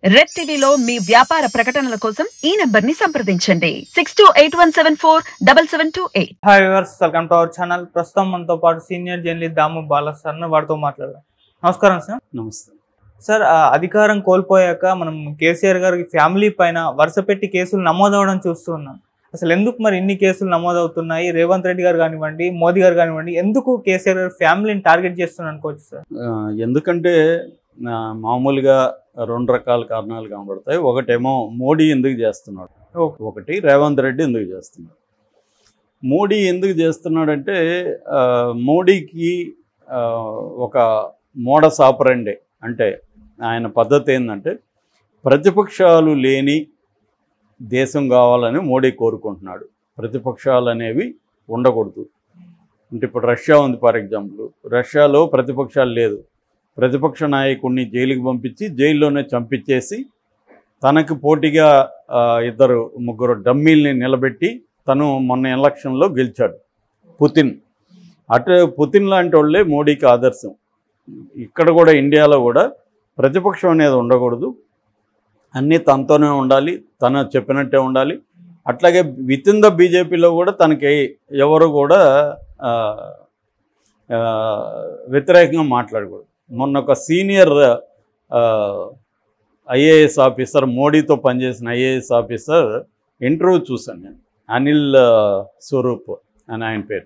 Red టీవీలో మీ వ్యాపార ప్రకటనల కోసం ఈ నంబర్ ని సంప్రదించండి six two eight one seven four double seven two eight hi viewers welcome to our channel ప్రస్తుతం మనతో పాటు senior journalist Damu Bala sir వారితో మాట్లాడదాం నమస్కారం సార్ నమస్తే సార్ ఆ అధికారం కోల్పోయాక మనం కేసీఆర్ గారి ఫ్యామిలీ పైన వరుస పెట్టి కేసులు నమోదవడం చూస్తున్నాం అసలు ఎందుకు మరి ఇన్ని కేసులు నమోదవుతున్నాయి రేవంత్ రెడ్డి గారు కానివ్వండి మోదీ గారు కానివ్వండి ఎందుకు కేసీఆర్ గారి ఫ్యామిలీని టార్గెట్ చేస్తున్నారు అనుకోవచ్చు సార్ ఆ, ఎందుకంటే ఆ, మామూలుగా రెండు రకాల కారణాలు కనబడతాయి ఒకటేమో మోడీ ఎందుకు చేస్తున్నాడు ఓకే. ఒకటి రేవంత్ రెడ్డి ఎందుకు చేస్తున్నాడు మోడీ ఎందుకు చేస్తున్నాడంటే ఆ, మోడీకి ఆ, ఒక మోడస్ ఆపరండే అంటే ఆయన పద్ధతి ఏంటంటే ప్రతిపక్షాలు లేని దేశం కావాలని మోడీ కోరుకుంటున్నాడు ప్రతిపక్షాలు అనేవి ఉండకూడదు అంటే ఇప్పుడు రష్యా ఉంది ఫర్ ఎగ్జాంపుల్ రష్యాలో ప్రతిపక్షాలు లేదు ప్రతిపక్ష నాయకుడిని జైలుకి పంపించి జైల్లోనే చంపించేసి తనకు పోటీగా ఆ, ఇద్దరు ముగ్గురు డమ్మీల్ని నిలబెట్టి తను మొన్న ఎలక్షన్లో గెలిచాడు పుతిన్ అటు పుతిన్ లాంటి వాళ్ళే మోడీకి ఆదర్శం ఇక్కడ కూడా ఇండియాలో కూడా ప్రతిపక్షం అనేది ఉండకూడదు అన్నీ తనతోనే ఉండాలి తను చెప్పినట్టే ఉండాలి అట్లాగే విత్ ఇన్ ద బీజేపీలో కూడా తనకి ఎవరు కూడా ఆ, ఆ, వ్యతిరేకంగా మాట్లాడకూడదు మొన్న ఒక సీనియర్ ఐఏఎస్ ఆఫీసర్ మోడీతో పనిచేసిన ఐఏఎస్ ఆఫీసర్ ఇంటర్వ్యూ చూశాను నేను అనిల్ ఆ, స్వరూప్ అని ఆయన పేరు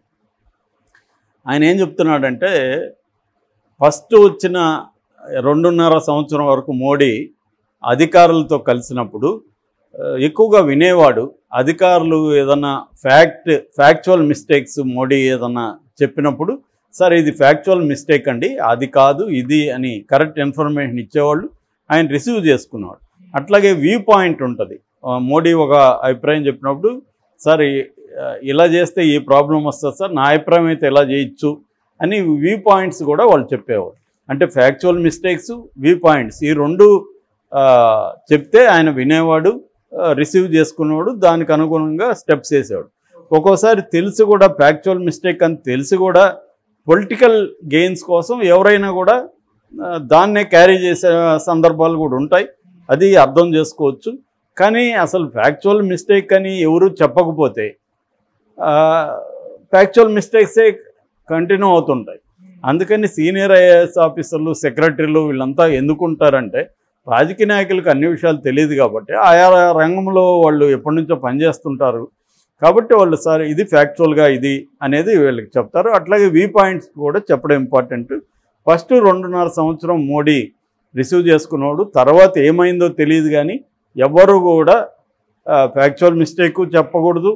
ఆయన ఏం చెప్తున్నాడంటే ఫస్ట్ వచ్చిన రెండున్నర సంవత్సరం వరకు మోడీ అధికారులతో కలిసినప్పుడు ఆ, ఎక్కువగా వినేవాడు అధికారులు ఏదన్నా ఫ్యాక్ట్ ఫ్యాక్చువల్ మిస్టేక్స్ మోడీ ఏదన్నా చెప్పినప్పుడు సార్ ఇది ఫ్యాక్చువల్ మిస్టేక్ అండి అది కాదు ఇది అని కరెక్ట్ ఇన్ఫర్మేషన్ ఇచ్చేవాళ్ళు ఆయన రిసీవ్ చేసుకునేవాడు అట్లాగే వ్యూ పాయింట్ ఉంటుంది ఆ, మోడీ ఒక అభిప్రాయం చెప్పినప్పుడు సార్ ఈ- ఆ, ఇలా చేస్తే ఈ ప్రాబ్లం వస్తుంది సార్ నా అభిప్రాయం అయితే ఇలా చేయొచ్చు అని వ్యూ పాయింట్స్ కూడా వాళ్ళు చెప్పేవారు అంటే ఫ్యాక్చువల్ మిస్టేక్స్ వ్యూ పాయింట్స్ ఈ రెండు ఆ, చెప్తే ఆయన వినేవాడు రిసీవ్ చేసుకునేవాడు దానికి అనుగుణంగా స్టెప్స్ వేసేవాడు ఒక్కోసారి తెలిసి కూడా ఫ్యాక్చువల్ మిస్టేక్ అని తెలిసి కూడా పొలిటికల్ గెయిన్స్ కోసం ఎవరైనా కూడా ఆ, దాన్నే క్యారీ చేసే సందర్భాలు కూడా ఉంటాయి అది అర్థం చేసుకోవచ్చు కానీ అసలు ఫ్యాక్చువల్ మిస్టేక్ అని ఎవరు చెప్పకపోతే ఫ్యాక్చువల్ మిస్టేక్సే కంటిన్యూ అవుతుంటాయి అందుకని సీనియర్ ఐఏఎస్ ఆఫీసర్లు సెక్రటరీలు వీళ్ళంతా ఎందుకుంటారంటే రాజకీయ నాయకులకు అన్ని విషయాలు తెలియదు కాబట్టి ఆయా రంగంలో వాళ్ళు ఎప్పటి నుంచో పనిచేస్తుంటారు కాబట్టి వాళ్ళు సార్ ఇది ఫ్యాక్చువల్గా ఇది అనేది వీళ్ళకి చెప్తారు అట్లాగే వీ పాయింట్స్ కూడా చెప్పడం ఇంపార్టెంట్ ఫస్ట్ రెండున్నర సంవత్సరం మోడీ రిసీవ్ చేసుకున్నాడు తర్వాత ఏమైందో తెలియదు కానీ ఎవ్వరు కూడా ఫ్యాక్చువల్ మిస్టేక్ చెప్పకూడదు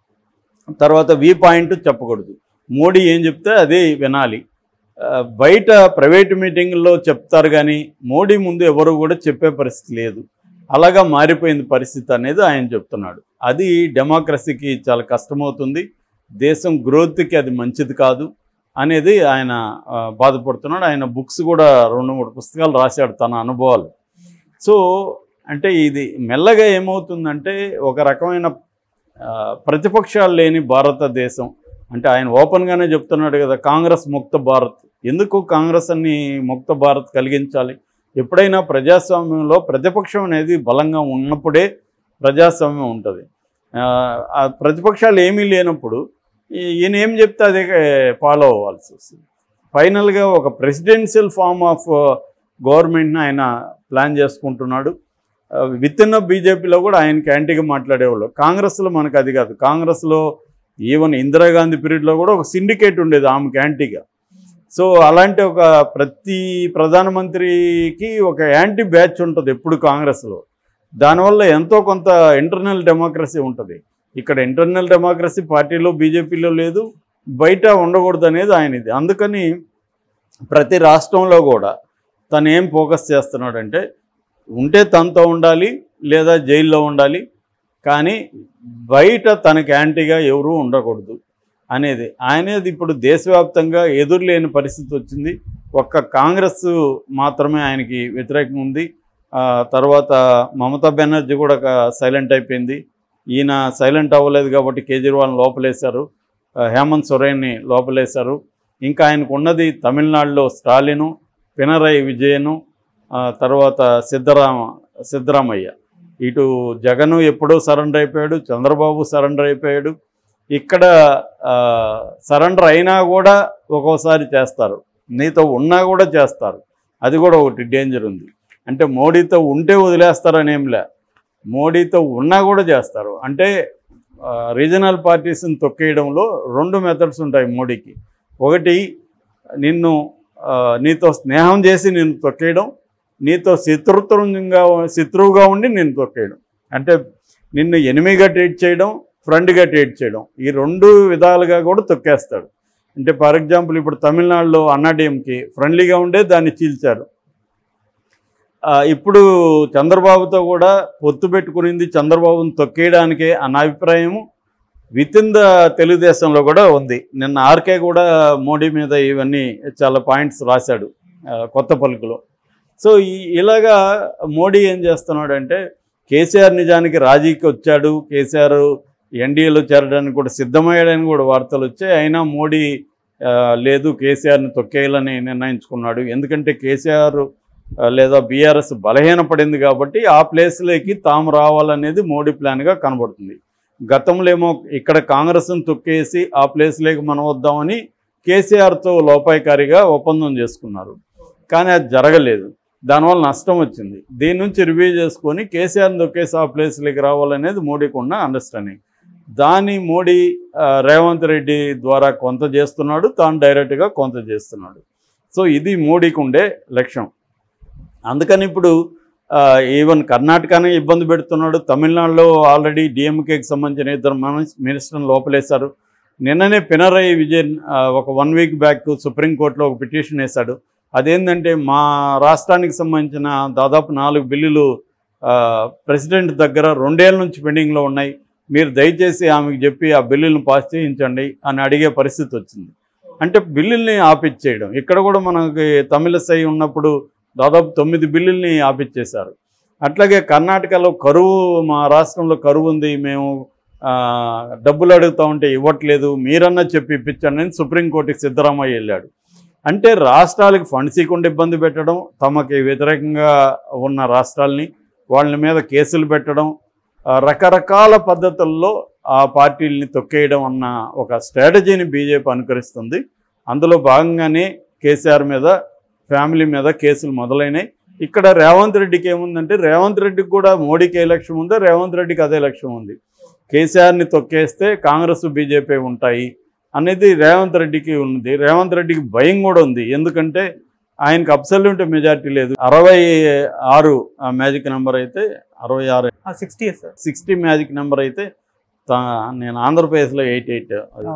తర్వాత వి పాయింట్ చెప్పకూడదు మోడీ ఏం చెప్తే అదే వినాలి ఆ, బయట ప్రైవేట్ మీటింగుల్లో చెప్తారు కానీ మోడీ ముందు ఎవరు కూడా చెప్పే పరిస్థితి లేదు అలాగా మారిపోయింది పరిస్థితి అనేది ఆయన చెప్తున్నాడు అది డెమోక్రసీకి చాలా కష్టమవుతుంది దేశం గ్రోత్కి అది మంచిది కాదు అనేది ఆయన ఆ, బాధపడుతున్నాడు ఆయన బుక్స్ కూడా రెండు మూడు పుస్తకాలు రాశాడు తన అనుభవాలు సో అంటే ఇది మెల్లగా ఏమవుతుందంటే ఒక రకమైన ఆ, ప్రతిపక్షాలు లేని భారతదేశం అంటే ఆయన ఓపెన్గానే చెప్తున్నాడు కదా కాంగ్రెస్ ముక్త భారత్ ఎందుకు కాంగ్రెస్ అని ముక్త భారత్ కలిగించాలి ఎప్పుడైనా ప్రజాస్వామ్యంలో ప్రతిపక్షం అనేది బలంగా ఉన్నప్పుడే ప్రజాస్వామ్యం ఉంటుంది ఆ, ఆ ప్రతిపక్షాలు ఏమీ లేనప్పుడు ఈ- ఈయన ఏం చెప్తే అదే ఫాలో అవ్వాల్సి వస్తుంది ఫైనల్గా ఒక ప్రెసిడెన్షియల్ ఫార్మ్ ఆఫ్ గవర్నమెంట్ని ఆయన ప్లాన్ చేసుకుంటున్నాడు విత్ ఇన్ బీజేపీలో కూడా ఆయనకి యాంటీగా మాట్లాడేవాళ్ళు కాంగ్రెస్లో మనకు అది కాదు కాంగ్రెస్లో ఈవెన్ ఇందిరాగాంధీ పీరియడ్లో కూడా ఒక సిండికేట్ ఉండేది ఆమెకి యాంటీగా సో అలాంటి ఒక ప్రతి ప్రధానమంత్రికి ఒక యాంటీ బ్యాచ్ ఉంటుంది ఎప్పుడు కాంగ్రెస్లో దానివల్ల ఎంతో కొంత ఇంటర్నల్ డెమోక్రసీ ఉంటుంది ఇక్కడ ఇంటర్నల్ డెమోక్రసీ పార్టీలో బీజేపీలో లేదు బయట ఉండకూడదు అనేది ఆయనది అందుకని ప్రతి రాష్ట్రంలో కూడా తను ఏం ఫోకస్ చేస్తున్నాడంటే ఉంటే తనతో ఉండాలి లేదా జైల్లో ఉండాలి కానీ బయట తనకి యాంటీగా ఎవరూ ఉండకూడదు అనేది ఆయనేది ఇప్పుడు దేశవ్యాప్తంగా ఎదురులేని పరిస్థితి వచ్చింది ఒక్క కాంగ్రెస్ మాత్రమే ఆయనకి వ్యతిరేకం ఉంది ఆ, తర్వాత మమతా బెనర్జీ కూడా సైలెంట్ అయిపోయింది ఈయన సైలెంట్ అవ్వలేదు కాబట్టి కేజ్రీవాల్ని లోపలేశారు ఆ, హేమంత్ సొరేన్ని లోపలేశారు ఇంకా ఆయనకు ఉన్నది తమిళనాడులో స్టాలిను పినరయి విజయను ఆ, తర్వాత సిద్ధరామ సిద్ధరామయ్య ఇటు జగన్ ఎప్పుడో సరెండర్ అయిపోయాడు చంద్రబాబు సరెండర్ అయిపోయాడు ఇక్కడ సరెండర్ అయినా కూడా ఒక్కోసారి చేస్తారు నీతో ఉన్నా కూడా చేస్తారు అది కూడా ఒకటి డేంజర్ ఉంది అంటే మోడీతో ఉంటే వదిలేస్తారని ఏం లే మోడీతో ఉన్నా కూడా చేస్తారు అంటే రీజనల్ పార్టీస్ని తొక్కేయడంలో రెండు మెథడ్స్ ఉంటాయి మోడీకి ఒకటి నిన్ను ఆ, నీతో స్నేహం చేసి నిన్ను తొక్కేయడం నీతో శత్రుత్వంగా శత్రువుగా ఉండి నిన్ను తొక్కేయడం అంటే నిన్ను ఎనిమిగా ట్రీట్ చేయడం ఫ్రెండ్గా ట్రీట్ చేయడం ఈ రెండు విధాలుగా కూడా తొక్కేస్తాడు అంటే ఫర్ ఎగ్జాంపుల్ ఇప్పుడు తమిళనాడులో అన్నాడీఎంకి ఫ్రెండ్లీగా ఉండే దాన్ని చీల్చారు ఆ, ఇప్పుడు చంద్రబాబుతో కూడా పొత్తు పెట్టుకునింది చంద్రబాబుని తొక్కేయడానికే అన్న అభిప్రాయము విత్ ఇన్ ద తెలుగుదేశంలో కూడా ఉంది నిన్న ఆర్కే కూడా మోడీ మీద ఇవన్నీ చాలా పాయింట్స్ రాశాడు ఆ, కొత్త పలుకులో సో ఈ ఇలాగా మోడీ ఏం చేస్తున్నాడంటే కేసీఆర్ నిజానికి రాజీకి వచ్చాడు కేసీఆర్ ఎన్డీఏలో చేరడానికి కూడా సిద్ధమయ్యాడని కూడా వార్తలు వచ్చాయి అయినా మోడీ ఆ, లేదు కేసీఆర్ని తొక్కేయాలని నిర్ణయించుకున్నాడు ఎందుకంటే కేసీఆర్ ఆ, లేదా బీఆర్ఎస్ బలహీనపడింది కాబట్టి ఆ ప్లేస్లోకి తాము రావాలనేది మోడీ ప్లాన్గా కనబడుతుంది గతంలో ఏమో ఇక్కడ కాంగ్రెస్ను తొక్కేసి ఆ ప్లేస్లోకి మనం వద్దామని కేసీఆర్తో లోపాయికారిగా ఒప్పందం చేసుకున్నారు కానీ అది జరగలేదు దానివల్ల నష్టం వచ్చింది దీని నుంచి రివ్యూ చేసుకొని కేసీఆర్ని తొక్కేసి ఆ ప్లేస్లోకి రావాలనేది మోడీకి ఉన్న అండర్స్టాండింగ్ దాన్ని మోడీ ఆ, రేవంత్ రెడ్డి ద్వారా కొంత చేస్తున్నాడు తాను డైరెక్ట్గా కొంత చేస్తున్నాడు సో ఇది మోడీకి ఉండే లక్ష్యం అందుకని ఇప్పుడు ఆ, ఈవెన్ కర్ణాటకనే ఇబ్బంది పెడుతున్నాడు తమిళనాడులో ఆల్రెడీ డిఎంకేకి సంబంధించిన ఇద్దరు మినిస్- మినిస్టర్ని లోపలేశారు నిన్ననే పినరయి విజయన్ ఆ, ఒక వన్ వీక్ బ్యాక్ సుప్రీంకోర్టులో ఒక పిటిషన్ వేశాడు అదేంటంటే మా రాష్ట్రానికి సంబంధించిన దాదాపు నాలుగు బిల్లులు ఆ, ప్రెసిడెంట్ దగ్గర రెండేళ్ల నుంచి పెండింగ్లో ఉన్నాయి మీరు దయచేసి ఆమెకు చెప్పి ఆ బిల్లులను పాస్ చేయించండి అని అడిగే పరిస్థితి వచ్చింది అంటే బిల్లుల్ని ఆపిచ్చేయడం ఇక్కడ కూడా మనకి తమిళసై ఉన్నప్పుడు దాదాపు తొమ్మిది బిల్లుల్ని ఆపిచ్చేశారు అట్లాగే కర్ణాటకలో కరువు మా రాష్ట్రంలో కరువు ఉంది మేము ఆ, డబ్బులు అడుగుతా ఉంటే ఇవ్వట్లేదు మీరన్నా చెప్పి ఇప్పించండి అని సుప్రీంకోర్టుకి సిద్ధరామయ్య వెళ్ళాడు అంటే రాష్ట్రాలకు ఫండ్స్ ఇవ్వకుండా ఇబ్బంది పెట్టడం తమకి వ్యతిరేకంగా ఉన్న రాష్ట్రాలని వాళ్ళ మీద కేసులు పెట్టడం ఆ, రకరకాల పద్ధతుల్లో ఆ పార్టీల్ని తొక్కేయడం అన్న ఒక స్ట్రాటజీని బీజేపీ అనుకరిస్తుంది అందులో భాగంగానే కేసీఆర్ మీద ఫ్యామిలీ మీద కేసులు మొదలైనాయి ఇక్కడ రేవంత్ రెడ్డికి ఏముందంటే రేవంత్ రెడ్డికి కూడా మోడీకి ఏ లక్ష్యం ఉందో రేవంత్ రెడ్డికి అదే లక్ష్యం ఉంది కేసీఆర్ని తొక్కేస్తే కాంగ్రెస్ బీజేపీ ఉంటాయి అనేది రేవంత్ రెడ్డికి ఉంది రేవంత్ రెడ్డికి భయం కూడా ఉంది ఎందుకంటే ఆయనకు అబ్సల్యూట్ మెజారిటీ లేదు అరవై ఆరు మ్యాజిక్ నెంబర్ అయితే అరవై ఆరు sixty sir sixty magic number అయితే తా- నేను ఆంధ్రప్రదేశ్లో ఎయిట్ ఎయిట్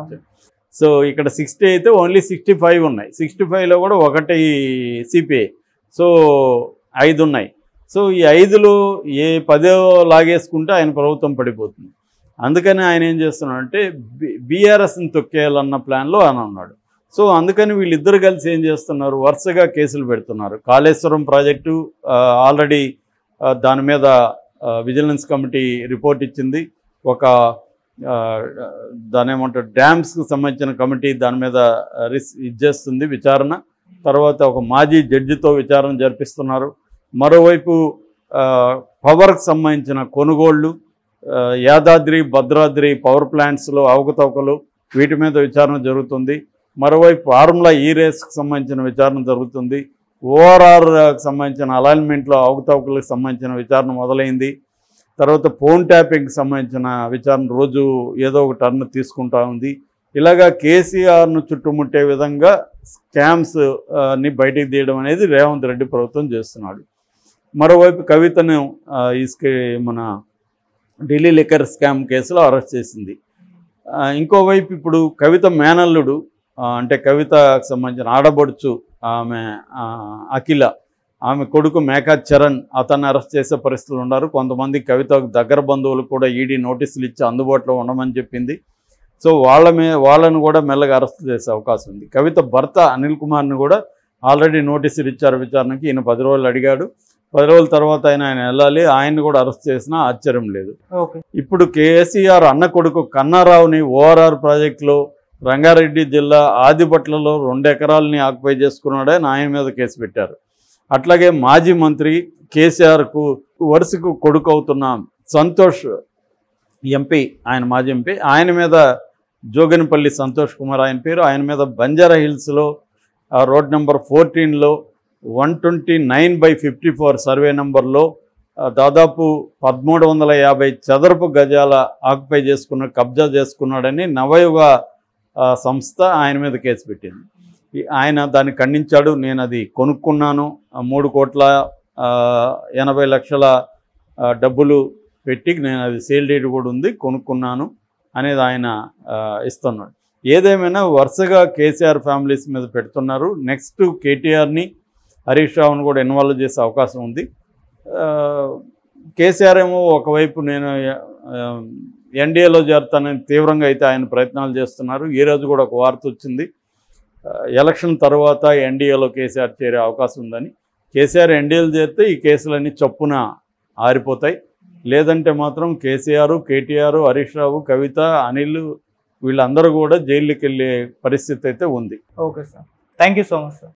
సో ఇక్కడ సిక్స్టీ అయితే ఓన్లీ సిక్స్టీ ఫైవ్ ఉన్నాయి సిక్స్టీ ఫైవ్లో కూడా ఒకటి సిపిఐ సో ఐదు ఉన్నాయి సో ఈ ఐదులో ఏ పదో లాగేసుకుంటే ఆయన ప్రభుత్వం పడిపోతుంది అందుకని ఆయన ఏం చేస్తున్నాడంటే బి బీఆర్ఎస్ని తొక్కేయాలన్న ప్లాన్లో ఆయన ఉన్నాడు సో అందుకని వీళ్ళిద్దరు కలిసి ఏం చేస్తున్నారు వరుసగా కేసులు పెడుతున్నారు కాళేశ్వరం ప్రాజెక్టు ఆల్రెడీ దాని మీద ఆ, విజిలెన్స్ కమిటీ రిపోర్ట్ ఇచ్చింది ఒక ఆ, దాని ఏమంటారు డ్యామ్స్కి సంబంధించిన కమిటీ దాని మీద రిస్ ఇచ్చేస్తుంది విచారణ తర్వాత ఒక మాజీ జడ్జితో విచారణ జరిపిస్తున్నారు మరోవైపు ఆ, పవర్కి సంబంధించిన కొనుగోళ్ళు ఆ, యాదాద్రి భద్రాద్రి పవర్ ప్లాంట్స్లో అవకతవకలు వీటి మీద విచారణ జరుగుతుంది మరోవైపు ఫార్ములా ఈ రేస్కి సంబంధించిన విచారణ జరుగుతుంది ఓఆర్ఆర్కి సంబంధించిన అలైన్మెంట్లో అవకతవకలకు సంబంధించిన విచారణ మొదలైంది తర్వాత ఫోన్ ట్యాపింగ్కి సంబంధించిన విచారణ రోజు ఏదో ఒక టర్న్ తీసుకుంటా ఉంది ఇలాగా కేసీఆర్ను చుట్టుముట్టే విధంగా స్కామ్స్ ఆ, ని బయటికి తీయడం అనేది రేవంత్ రెడ్డి ప్రభుత్వం చేస్తున్నాడు మరోవైపు కవితను ఆ, ఇసుక మన ఢిల్లీ లిక్కర్ స్కామ్ కేసులో అరెస్ట్ చేసింది ఆ, ఇంకోవైపు ఇప్పుడు కవిత మేనల్లుడు ఆ, అంటే కవితకు సంబంధించిన ఆడబడుచు ఆమె ఆ, అఖిల ఆమె కొడుకు మేకా చరణ్ అతన్ని అరెస్ట్ చేసే పరిస్థితులు ఉన్నారు కొంతమంది కవితకు దగ్గర బంధువులు కూడా ఈడీ నోటీసులు ఇచ్చి అందుబాటులో ఉండమని చెప్పింది సో వాళ్ళ మే వాళ్ళను కూడా మెల్లగా అరెస్ట్ చేసే అవకాశం ఉంది కవిత భర్త అనిల్ కుమార్ని కూడా ఆల్రెడీ నోటీసులు ఇచ్చారు విచారణకి ఈయన పది రోజులు అడిగాడు పది రోజుల తర్వాత ఆయన ఆయన వెళ్ళాలి ఆయన్ని కూడా అరెస్ట్ చేసినా ఆశ్చర్యం లేదు ఓకే ఇప్పుడు కేసీఆర్ అన్న కొడుకు కన్నారావుని ఓఆర్ఆర్ ప్రాజెక్టులో రంగారెడ్డి జిల్లా ఆదిబట్లలో రెండు ఎకరాలని ఆక్యుపై చేసుకున్నాడని ఆయన మీద కేసు పెట్టారు అట్లాగే మాజీ మంత్రి కేసీఆర్కు వరుసకు కొడుకు అవుతున్న సంతోష్ ఎంపీ ఆయన మాజీ ఎంపీ ఆయన మీద జోగనిపల్లి సంతోష్ కుమార్ ఆయన పేరు ఆయన మీద బంజారా హిల్స్లో ఆ రోడ్ నెంబర్ ఫోర్టీన్లో one twenty nine by fifty four survey నెంబర్లో ఆ, దాదాపు పదమూడు వందల యాభై చదరపు గజాల ఆక్యుపై చేసుకున్న కబ్జా చేసుకున్నాడని నవయుగ ఆ, సంస్థ ఆయన మీద కేసు పెట్టింది ఈ- ఆయన దాన్ని ఖండించాడు నేను అది కొనుక్కున్నాను ఆ మూడు కోట్ల ఆ, ఎనభై లక్షల ఆ, డబ్బులు పెట్టి నేను అది సేల్ డేట్ కూడా ఉంది కొనుక్కున్నాను అనేది ఆయన ఆ, ఇస్తున్నాడు ఏదేమైనా వరుసగా కేసీఆర్ ఫ్యామిలీస్ మీద పెడుతున్నారు నెక్స్ట్ కేటీఆర్ని హరీష్ రావును కూడా ఇన్వాల్వ్ చేసే అవకాశం ఉంది ఆ, కేసీఆర్ ఏమో ఒకవైపు నేను ఎన్డీఏలో చేరుతానని తీవ్రంగా అయితే ఆయన ప్రయత్నాలు చేస్తున్నారు ఈ రోజు కూడా ఒక వార్త వచ్చింది ఆ, ఎలక్షన్ తర్వాత ఎన్డీఏలో కేసీఆర్ చేరే అవకాశం ఉందని కేసీఆర్ ఎన్డీఏలు చేరితే ఈ కేసులన్నీ చప్పున ఆరిపోతాయి లేదంటే మాత్రం కేసీఆర్ కేటీఆర్ హరీష్ రావు కవిత అనిల్ వీళ్ళందరూ కూడా జైలుకి వెళ్ళే పరిస్థితి అయితే ఉంది okay sir thank you so much sir